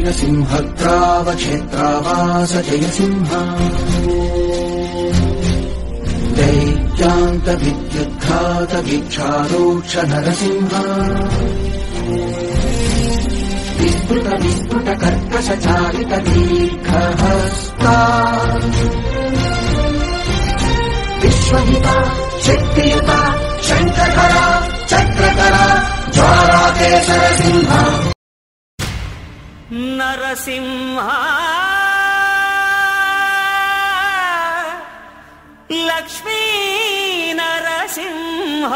नरसिंहग्रावक्षेत्रावास जय सिंह दैत्यान्त विद्युद्घात वीक्षारोक्ष नरसिंह विस्फुट विस्फुट कर्कश चालित दीर्घहस्ता विश्वहिता शक्तियुता शङ्करा चक्रकरा ज्वालाकेसर सिंह నరసింహ లక్ష్మీ నరసింహ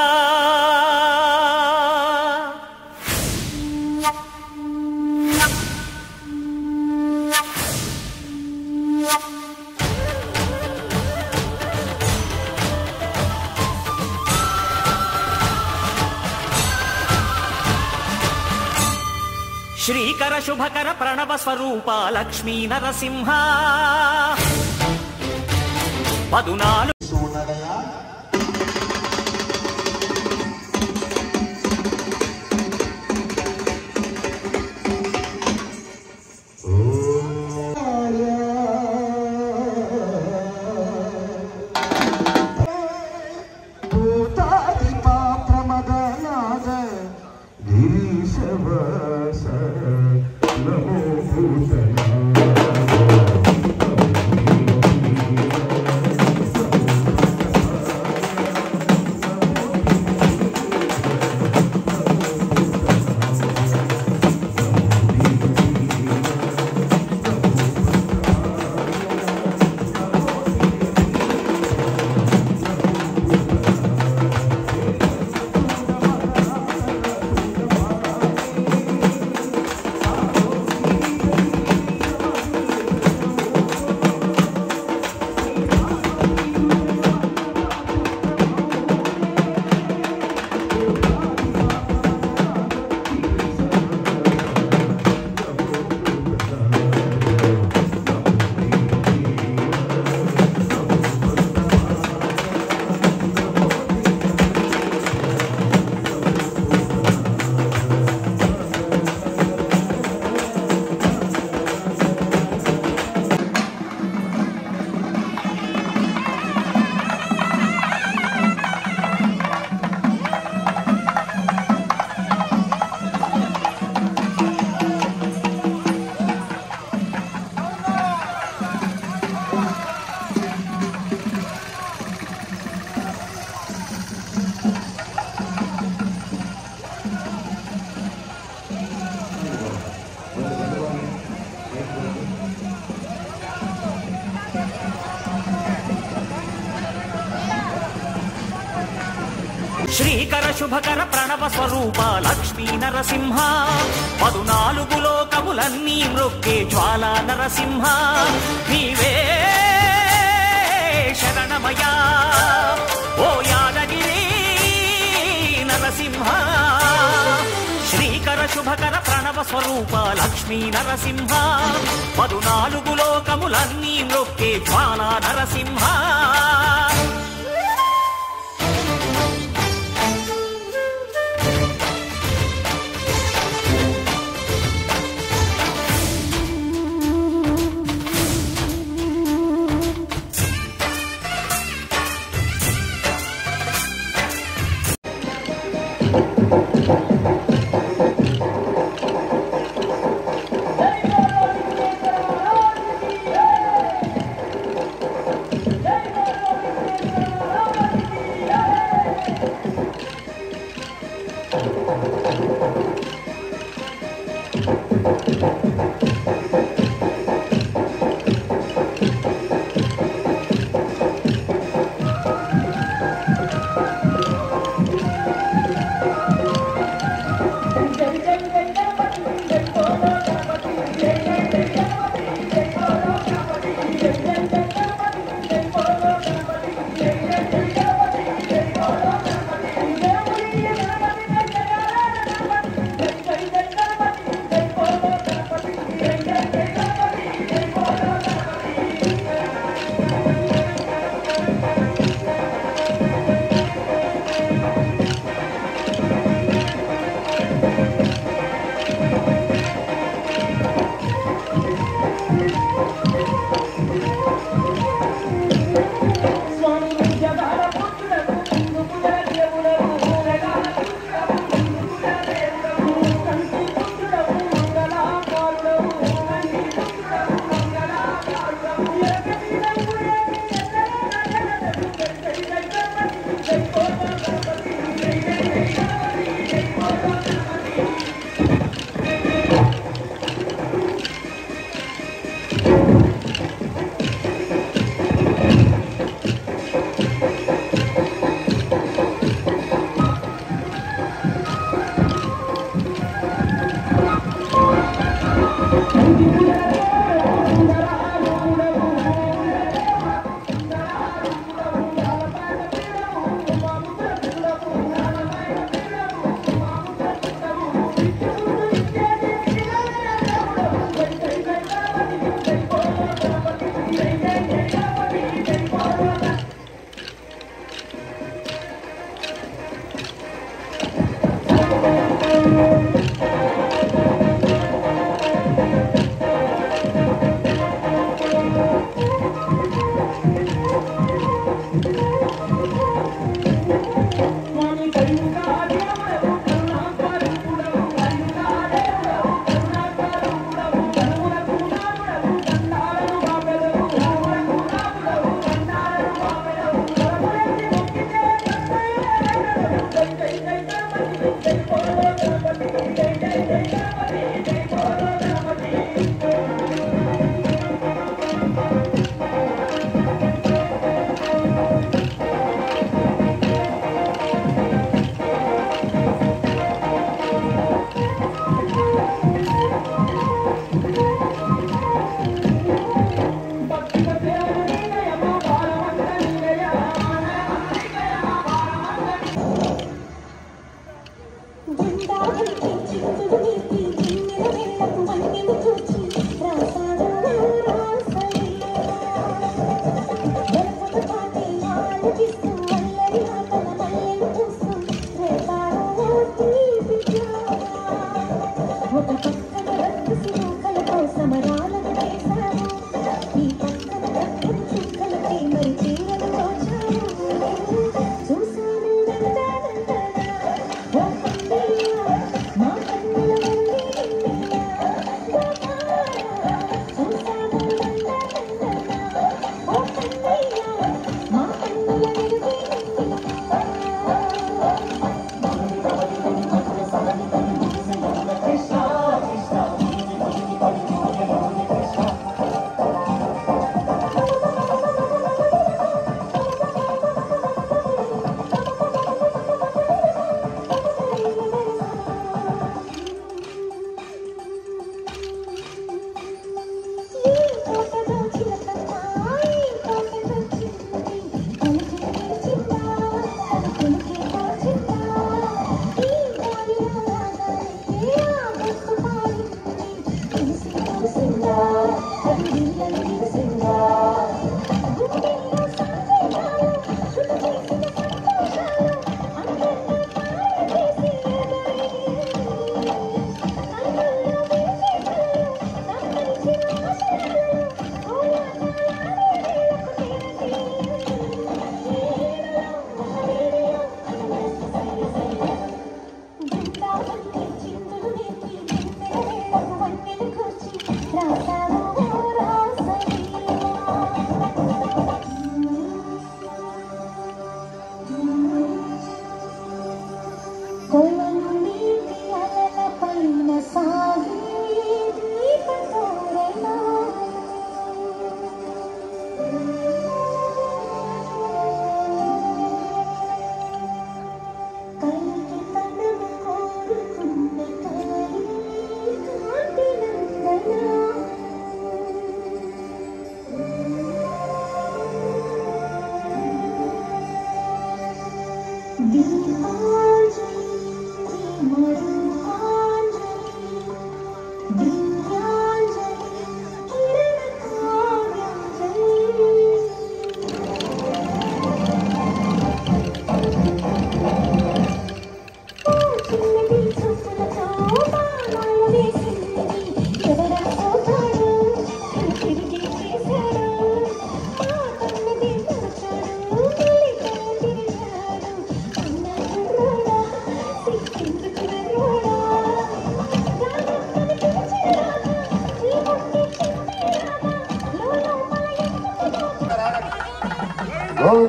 శ్రీకర శుభకర ప్రణవ స్వరూప లక్ష్మీ నరసింహ పదునాలు భూతాదిపాత్రమదనాద గిరీశవాస నమో శ్రీకర శుభకర ప్రణవ స్వరూప లక్ష్మీ నరసింహ పదునాలుగు లోకములన్నీ మృక్కే జ్వాలా నరసింహ నీవే శరణమయా ఓ యాదగిరి నరసింహ శ్రీకర శుభకర ప్రణవ స్వరూప లక్ష్మీ నరసింహ పదునాలుగు లోకములన్నీ మృక్కే జ్వాలా నరసింహ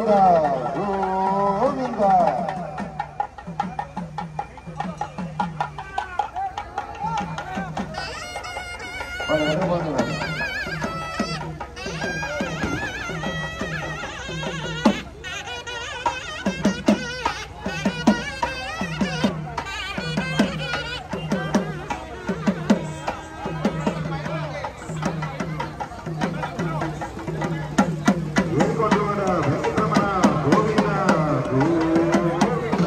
గోవింద గోవింద వాళ్ళు వెళ్ళిపోతున్నారు. వెనుకొండవాడ వెంకటరమణ గోవింద గోవింద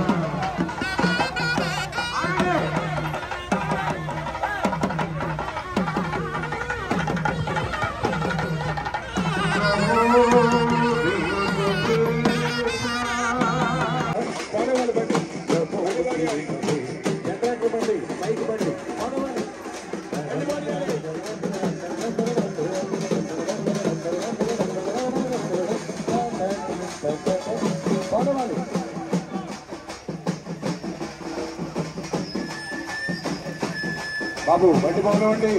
బాబు బండి బాగుండి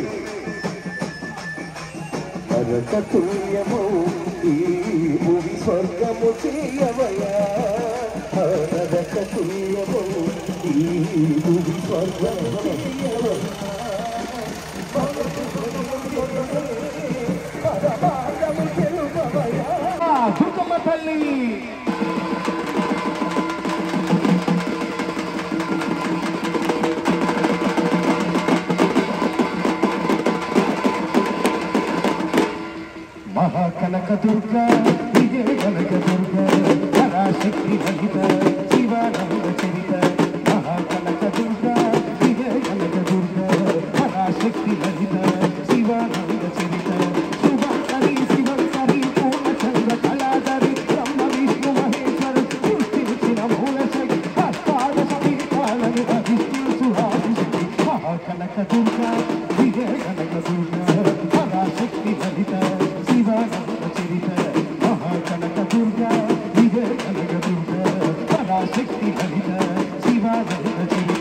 తుల్యము ఈ భూమి స్వర్గము చేయవయా నరక తుల్యము ఈ భూమి స్వర్గము చేయవయా పరమార్థము తెలుపవయా దుర్గమ్మ తల్లి మహాకనక దుర్గ విజయ కనక దుర్గ పరాశక్తి లలిత శివానంద చరిత మహాకనక దుర్గ విజయ కనక దుర్గ పరాశక్తి లలిత శివానంద చరిత శుభకరి శివంకరి పూర్ణచంద్ర కళాధరి బ్రహ్మ విష్ణు మహేశ్వర సృష్టించిన మూల శక్తి అష్టాద సమీపాలను అధిష్ఠించు ఆదిశక్తి మహాకనక దుర్గ విజయ కనక దుర్గ పరాశక్తి లలిత శివానంద చరిత మహాకనక దుర్గ విజయ కనక దుర్గ పరాశక్తి లలిత శివానంద చరిత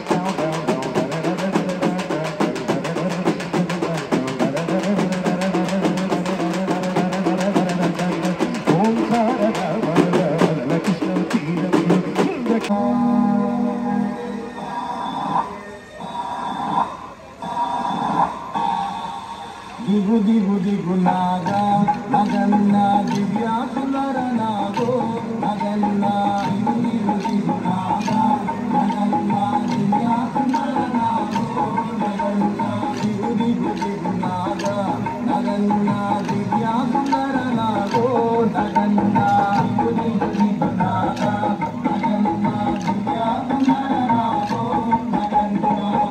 ఓంకార కృష్ణ తీరం దిగు దిగు దిగు నాగా నగన్న దివ్యా సుందర నాగో నగన్న దిగు దిగు దిగు నాగా నగన్న దివ్యా సుందర నాగో నగన్న దిగు దిగు దిగు నాగా నగన్న దివ్యా సుందర నాగో నగన్న దిగు దిగు దిగు నాగా నగన్న దివ్యా సుందర నాగో నగన్న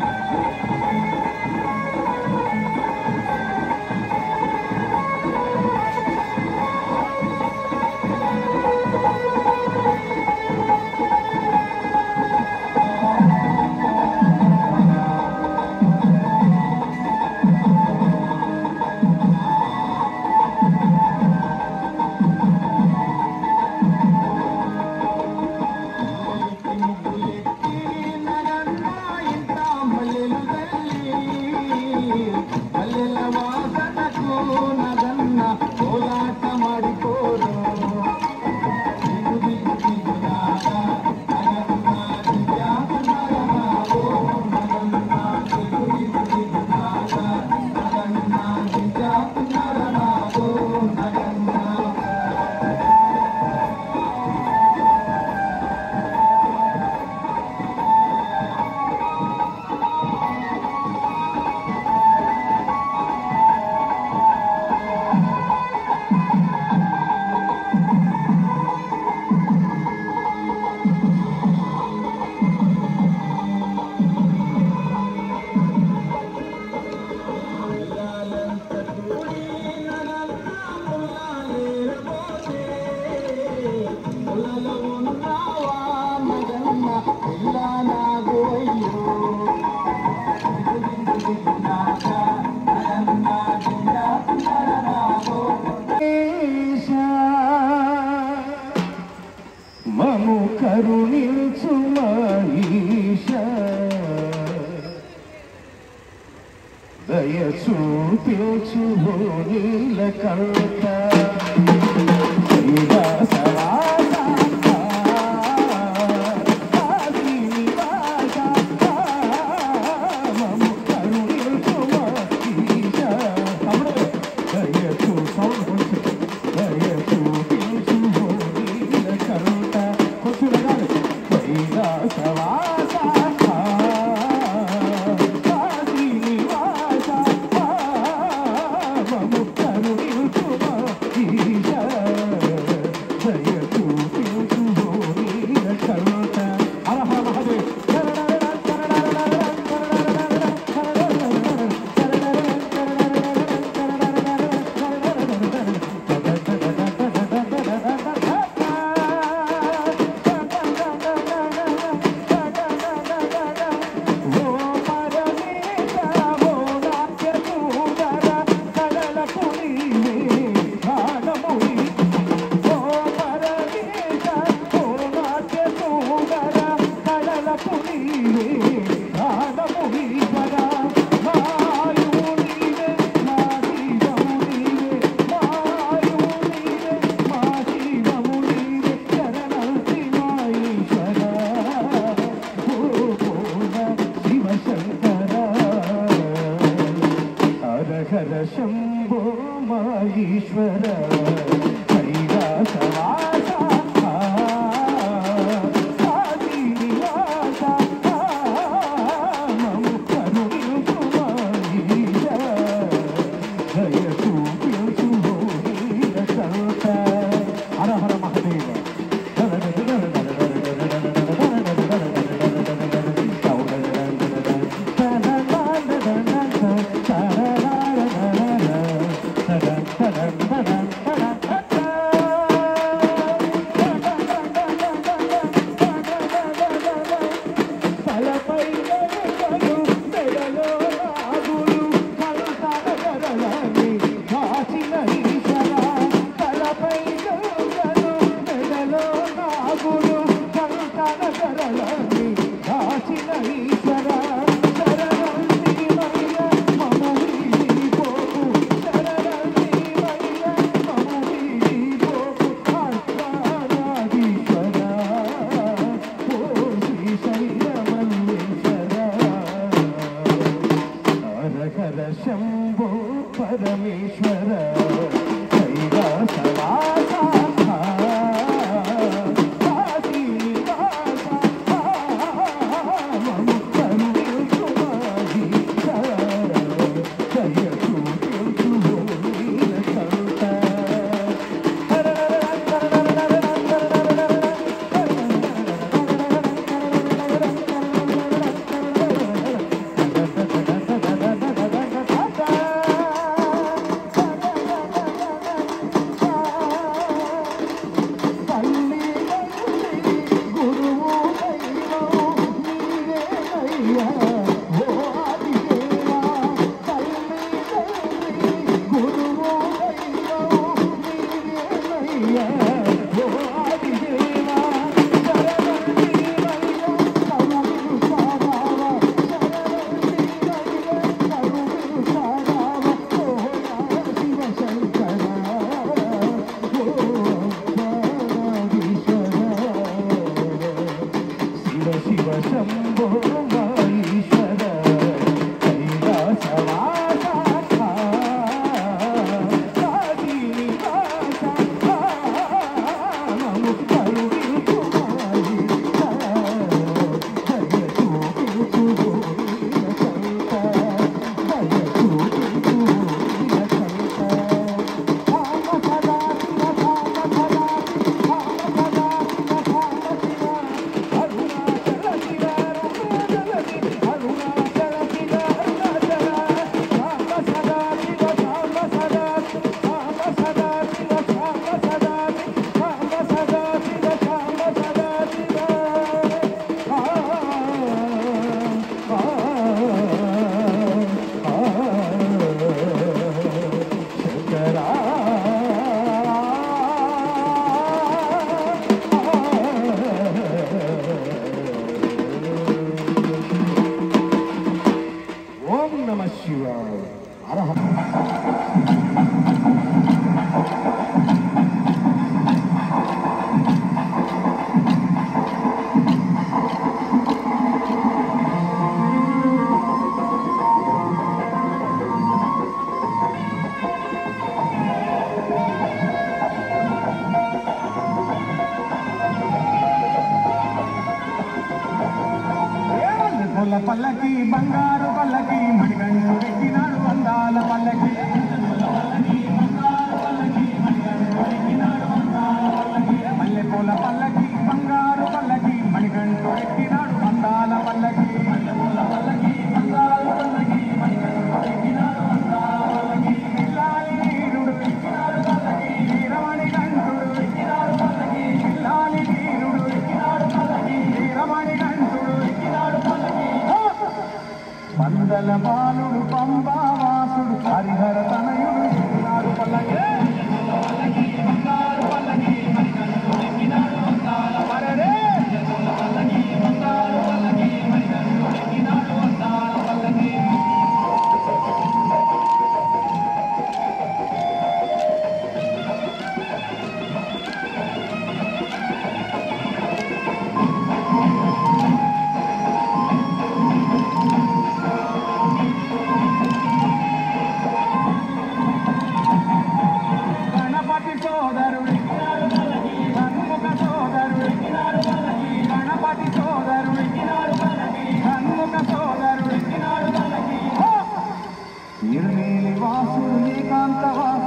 మము కరుణించు మహీష దయ చూపించు నీలకంఠ శ్రీవాసరా శంభో మహేశ్వర కైలాసవాస ఆది నివాస మము కరుణించు మహేశ జయ చూపించు భూమిల సంత హర హర మహదేవ హర శంభో పరమేశ్వర కైలాసవాస ఆది నివాస మము కరుణించు మహేశ జయ చూపించు భూమిల సంత శివ శివ శంభో మహేశ్వర కైలాసవాస ఆది నివాస మము కరుణించు మహేశ జయ చూపించు భూమిల సంత జయ చూపించు భూమిల సంత రామ సదా శివ రామ సదా రామ సదా శివ రామ శివ అరుణాచల శివ అరుణాచల శివ అరుణాచల శివ అరుణాచల రామ సదా శివ రామ సదా రామ సదా శివ రామ సదా రామ సదా శివ రామ సదా శివ ఆ ఆ శంకరా ఓం నమ శివాయ అరహ పుల్ల పల్లకి బంగారు పల్లకి మణిగండు ఎక్కినాడు అందాల పల్లకి మల్లె పూల పల్లకి బంగారు పల్లకి మణిగండు ఎక్కినాడు అందాల పల్లకి పిల్లాలి వీరుడు ఎక్కినాడు పల్లకి వీరమణి గంటుడు ఎక్కినాడు పల్లకి పిల్లాలి వీరుడు ఎక్కినాడు పల్లకి వీరమణి గంటుడు ఎక్కినాడు పల్లకి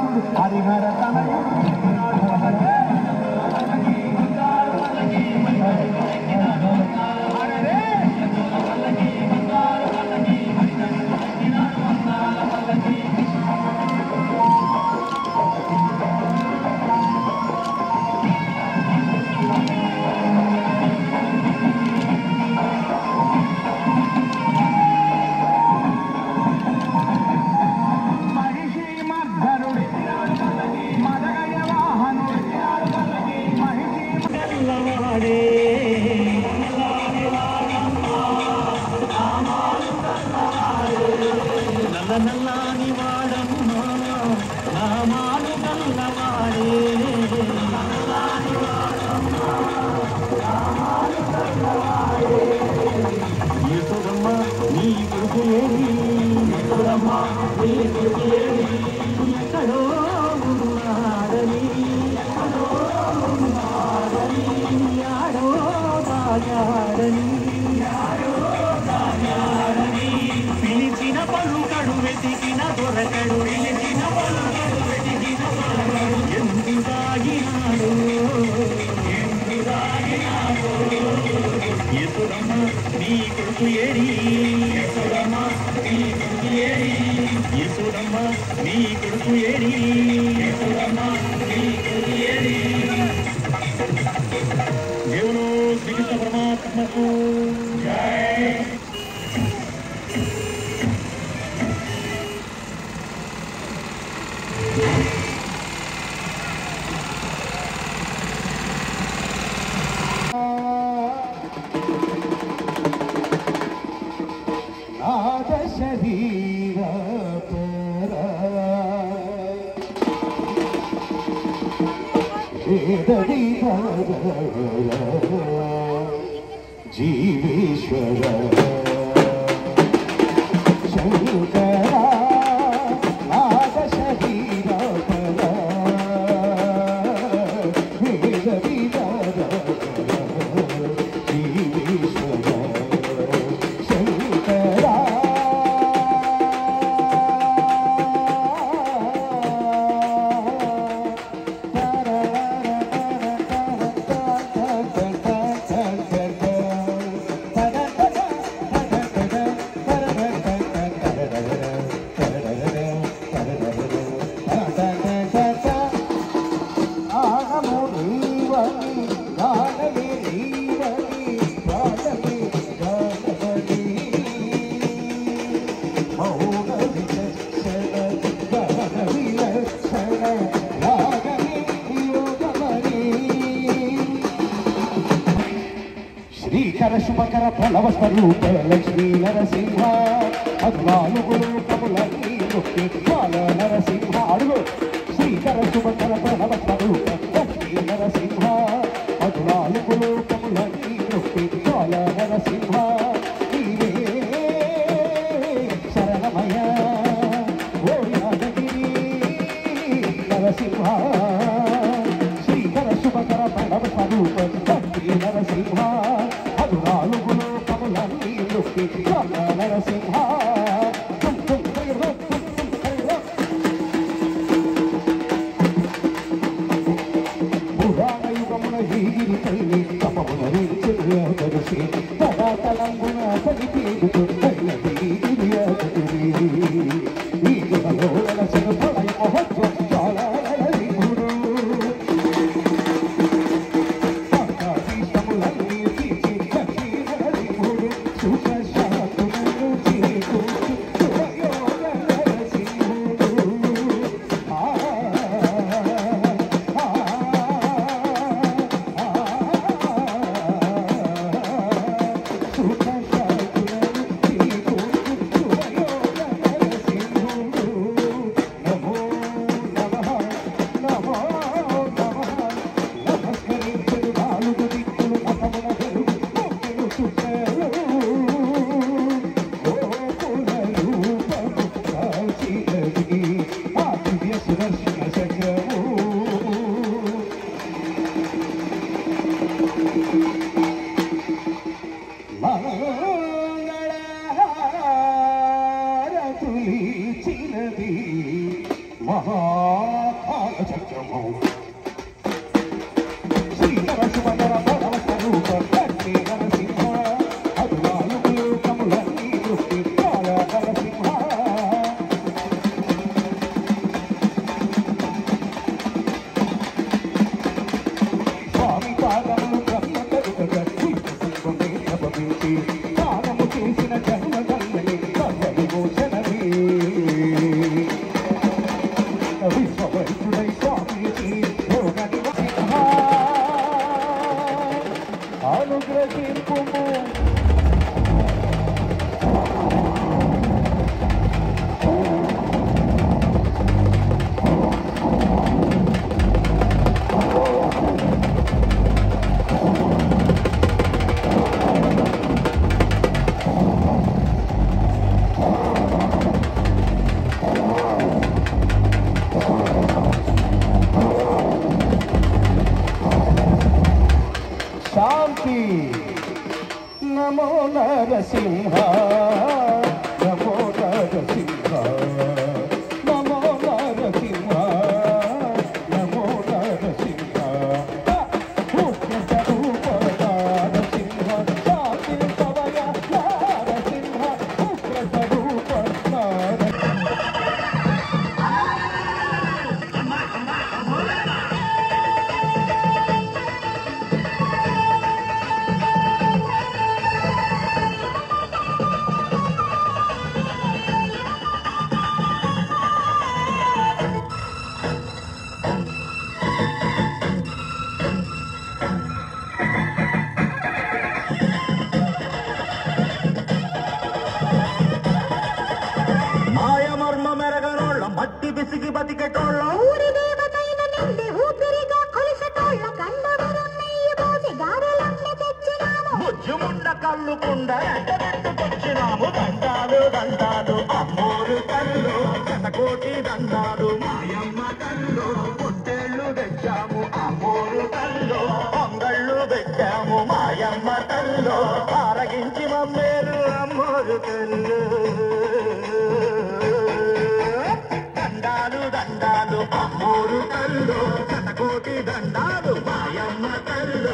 బాలుడు హరిహర తనయుడు మహిషి మర్ధనుడు మదగజ వాహనుడు మహిషి నల్ల నల్లాని వాడమ్మా నామాలు నల్లవాడే యశోదమ్మ నీ కొడుకు ఏది యశోదమ్మ నీ కొడుకు ఏది ఎక్కడో ఉన్నాడని ఎక్కడో ఉన్నాడని యాడో దాగాడని పిలిచిన పలుకడు వెతికిన దొరకడు పిలిచిన పలుకడు వెతికిన దొరకడు ఎందు దాగినాడు ఎందు దాగినాడు యశోదమ్మ నీ కొడుకు ఏడి యశోదమ్మ నీ కొడుకు ఏడి యశోదమ్మ నీ కొడుకు ఏడి యశోదమ్మ నీ కొడుకు ఏడి దేవుడు శ్రీకృష్ణ పరమాత్మకు జై నాద శరీర పర వేదవి జీవేశ్వర శంకర నాద శరీర పర వేదవి జీవేశ్వర శంకరా ఆగము నీవని గానమే నీవని ప్రాణమే గానవని మౌన విచక్షణ గగన విలక్షణ రాగమే యోగమని శ్రీకర శుభకర ప్రణవ స్వరూప లక్ష్మీ నరసింహ పద్నాలుగు లోకములన్నీ నొక్కి బాల నరసింహ అడుగు శ్రీకర శుభకర ప్రణవ స్వరూప లక్ష్మీ నరసింహ పద్నాలుగు లోకములన్నీ నొక్కి బాల నరసింహ నీవే శరణమయ ఓ యాదగిరి నరసింహ శ్రీకర శుభకర ప్రణవ స్వరూప లక్ష్మీ నరసింహ పద్నాలుగు లోకములన్నీ నొక్కి బాల Narasimha tum, tum, tum, tum, tum, tum, tum. పురాణ యుగమున హీగిరిపై తపమున రీచి తలాతలంగున సరిపేరుతో ఈ యుగలో వెలసిన ప్రళయ మహోత్సవం చాలా విభుడు ఆకాశములన్నీ తీసి లక్ష్మీ విభుడు సుఖ శాంతులను చేకూర్చు శుభయోగ నరసింహుడు ఆ సుదర్శన చక్రము మంగళహారతులిచినది మహా కాలచక్రము శ్రీధర సుమందర పరమ స్వరూప కట్టి నరసింహ అరుణాలు లోకములన్నీ దృష్టి కాల నరసింహ స్వామి పాదములు బ్రహ్మ కరుగ సంగమే ప్రభవించి దానము చేసిన జన్మ కల్లని సర్వ విమోచనమే విశ్వవైద్యుడై స్వామికి యోగ నివాస అనుగ్రహింపుము శాంతి నమో నరసింహ నమో నరసింహ నమో నరసింహ నమో నరసింహ ముఖ్య స్వరూప నరసింహ శాంతి పవయ నరసింహ ముఖ్య స్వరూప నరసింహ మాయమర్మ మెరగనోళ్ళ మట్టి బిసిగి బతికెటోళ్ళం ఊరి దేవతైన నిండి ఊపిరిగా కొలిసటోళ్ళ కండవరం నెయ్యి పోసి గారెలన్నీ తెచ్చినాము బుజ్జుముండ కళ్ళు కుండ ఎండబెట్టుకొచ్చినాము దండాలు దండాలు అమ్మోరు కళ్ళు శతకోటి దండాలు మాయమ్మ కళ్ళు పొట్టేళ్ళు తెచ్చాము అమ్మోరు కళ్ళు పొంగళ్ళు పెట్టాము మాయమ్మ కళ్ళు ఆరగించి మమ్మేరు అమ్మోరు కళ్ళు దండాలు దండాలు అమ్మోరు కళ్ళు శతకోటి దండాలు మాయమ్మ కళ్ళు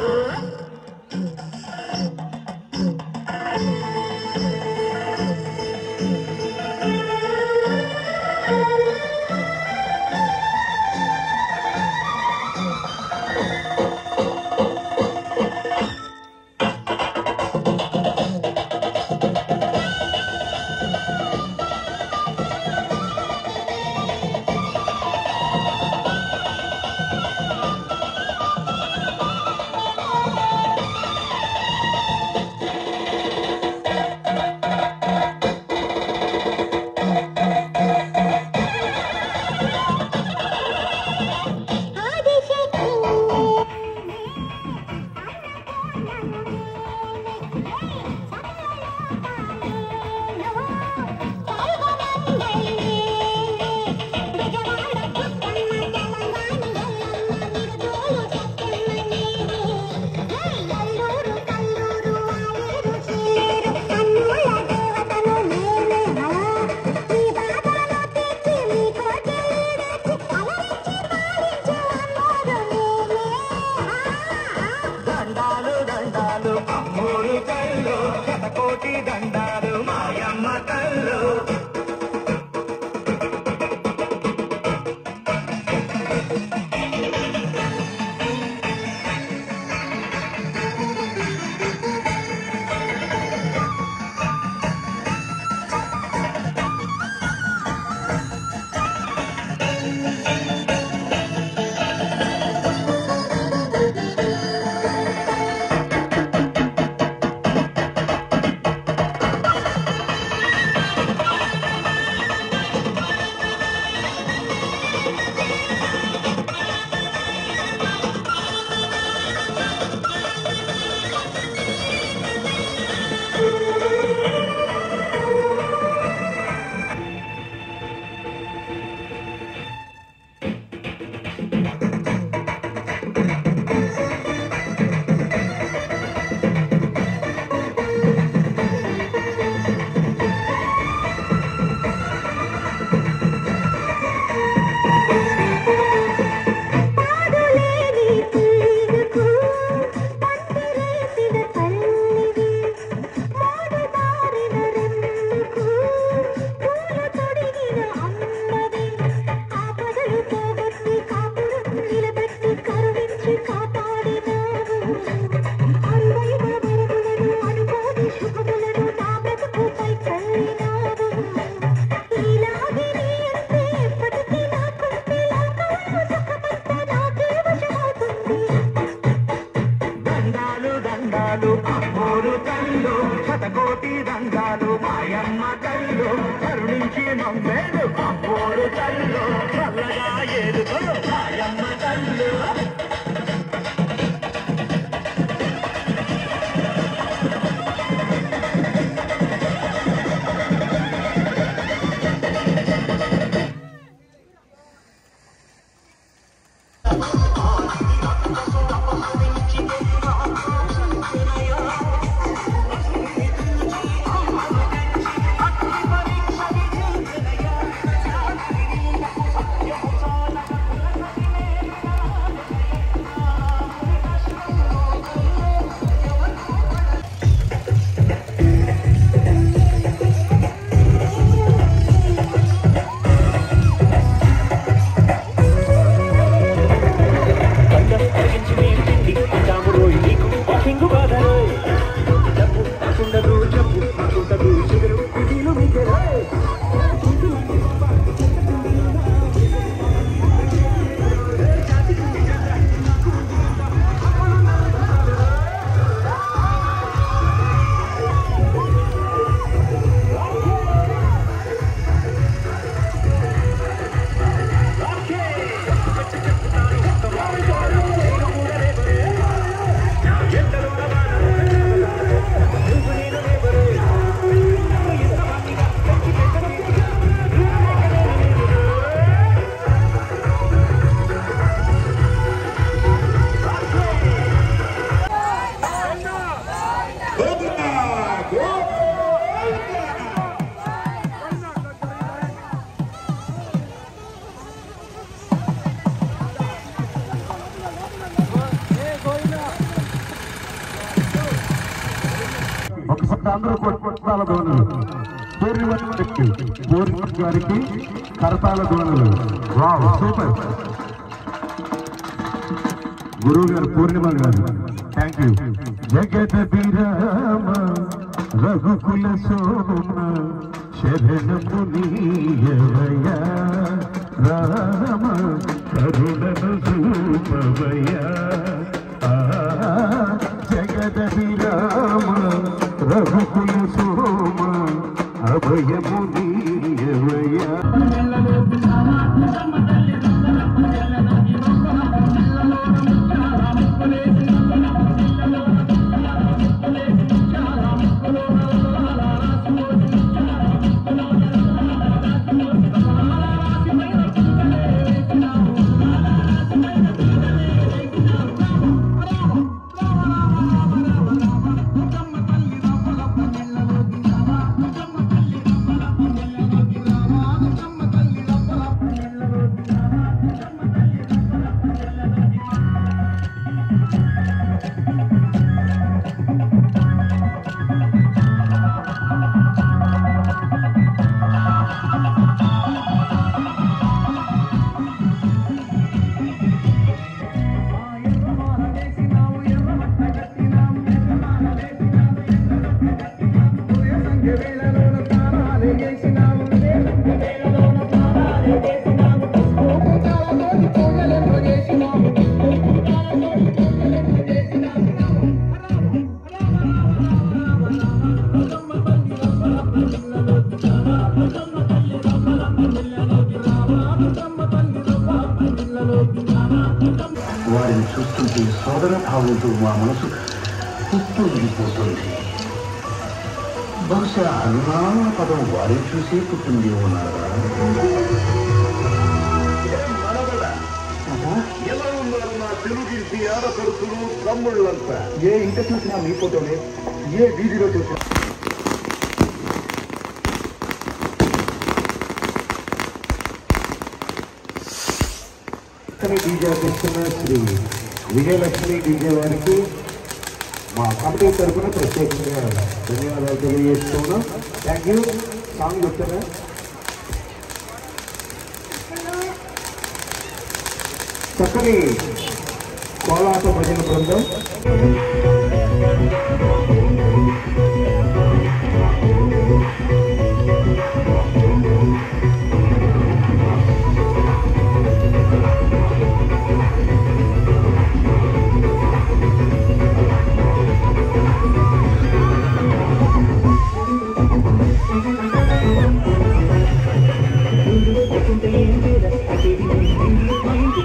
శతకోటి దండాలు మాయమ్మ తల్లు కరుణించి మమ్మేలు అమ్మోరు తల్లు చల్లగా ఏలుకో మాయమ్మ తల్లు ఒకసారి అందరూ కొట్టాల ధోనులు పూర్ణిమ గారికి పూర్ణిమ గారికి కరతాల ధోనులు వావ్ సూపర్ గురువు గారు పూర్ణిమ గారు థ్యాంక్ యూ జగత విరామ రఘుకుల సోమ శరణము నీయవయ రామ కరుణను చూపవయ ఆ, జగద విరామ రఘుకుల సోమ అభయము నీయవయ వారిని చూస్తుంటే సోదర భావంతో మా మనసు పుట్టుడిపోతుంది బహుశా హనుమాన పదం వారిని చూసే పుట్టింది ఉన్నారా ఎలా ఉన్నారు నా తెలుగింటి ఆడపడుతులు తమ్ముళ్ళంతా ఏ ఇంట చూసినా మీ ఫోటోనే ఏ వీధిలో చూసినా లక్ష్మి డీజే చేస్తున్న శ్రీ విజయలక్ష్మి డీజే వారికి మా కమిటీ తరఫున ప్రత్యేకంగా ధన్యవాదాలు తెలియజేస్తున్నాం థ్యాంక్ యూ సాంగ్ చెప్తారా చక్కని కోలాట భజన బృందం ఆ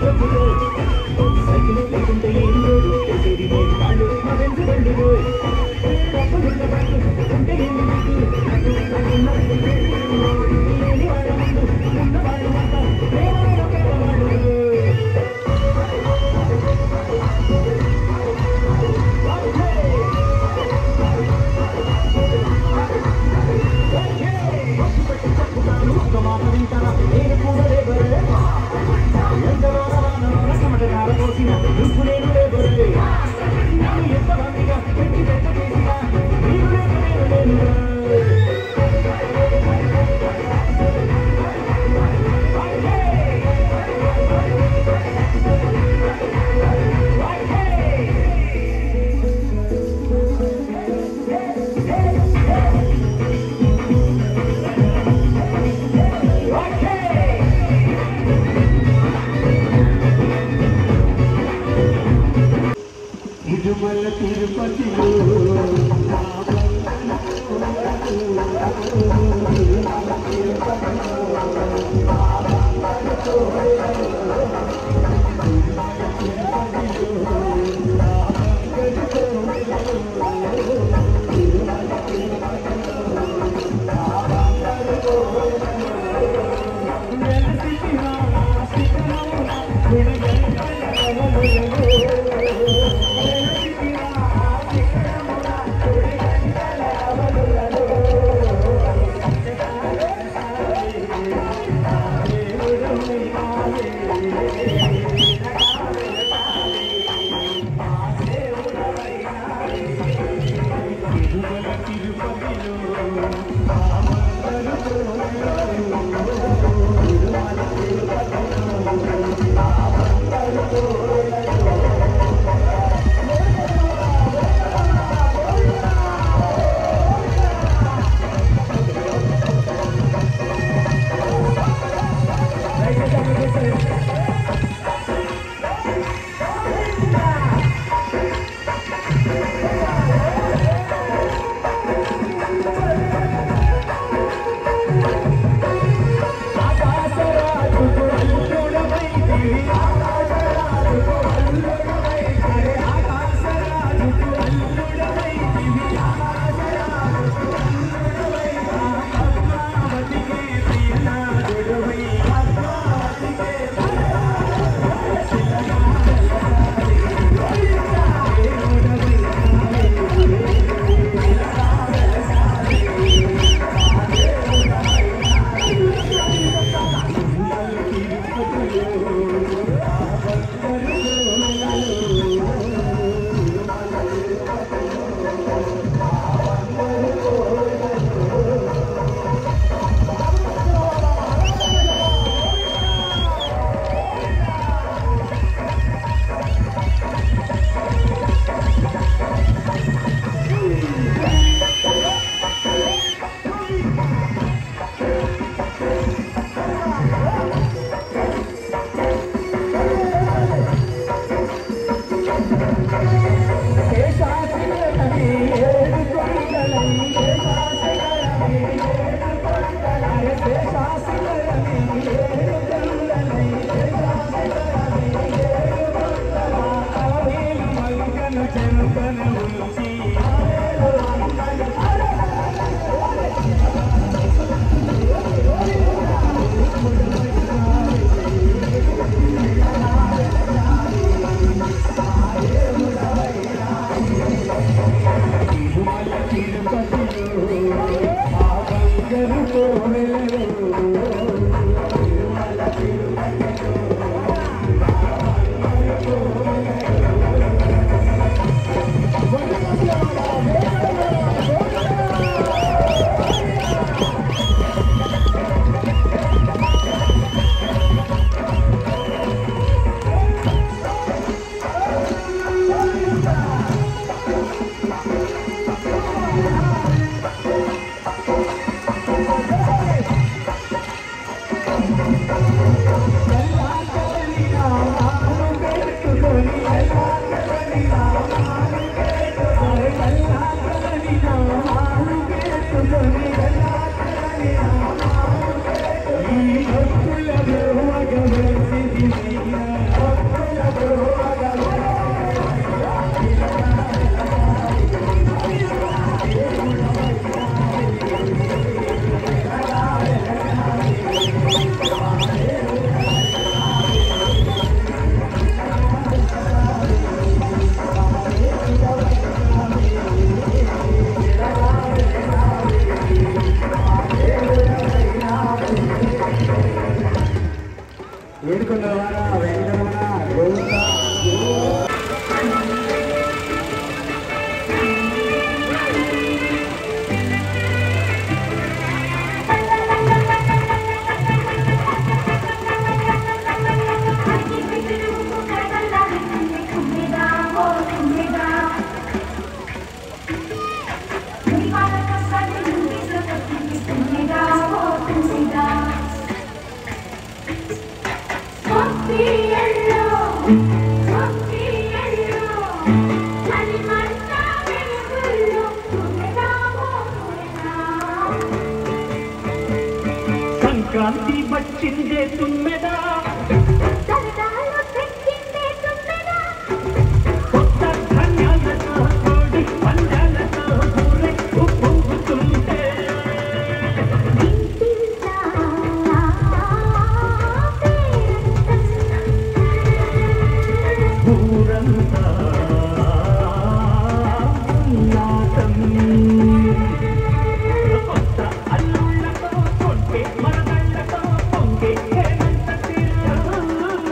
తిరుమల తిరుపతిలో ఆ సంక్రాంతి వచ్చిందే తుమ్మెదా కొత్త ధాన్యాలతో కోడి పందాలతో ఊరే ఉప్పొంగుతుంటే ఊరంతా ఉల్లాసం. కొత్త అల్లుళ్ళతో కొంటే మరదళ్ళతో పొంగే హేమంత తీర్థం.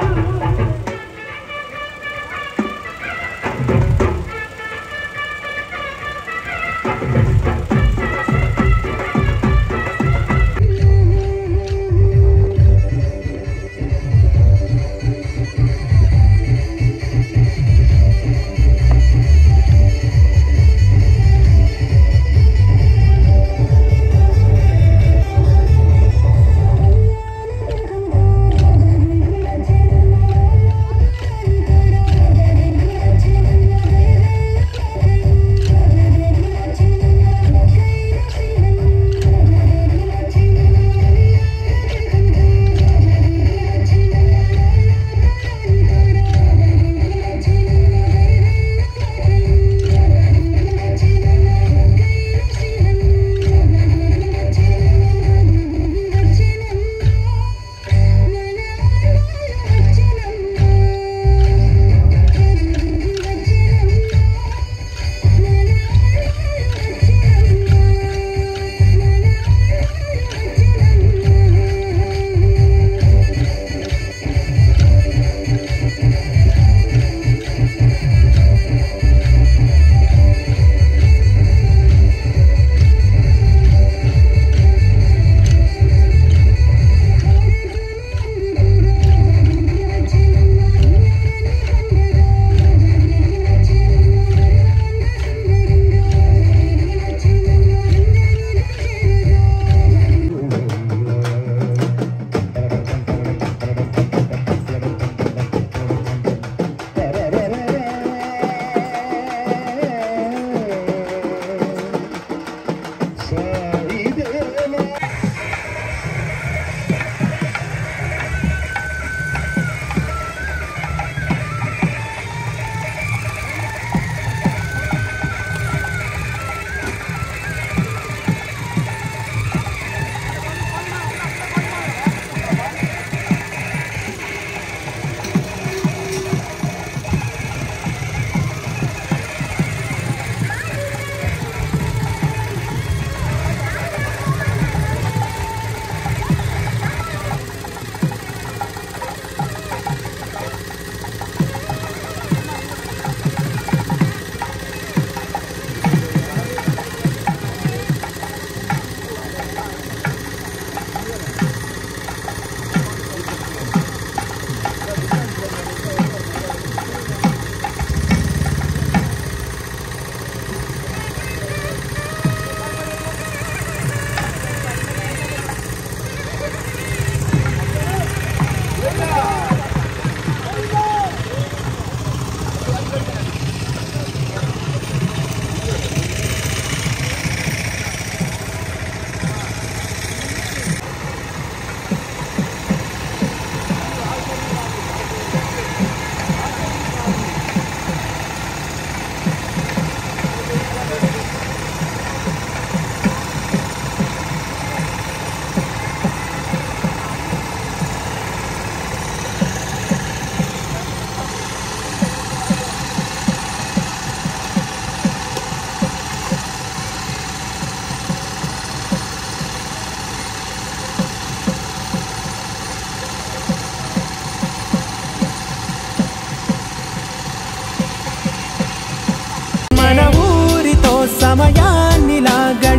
మన ఊరితో సమయాన్నిలా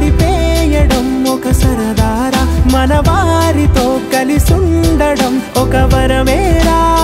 గడిపేయడం ఒక సరదారా మన వారితో కలిసుండడం ఒక వరమేరా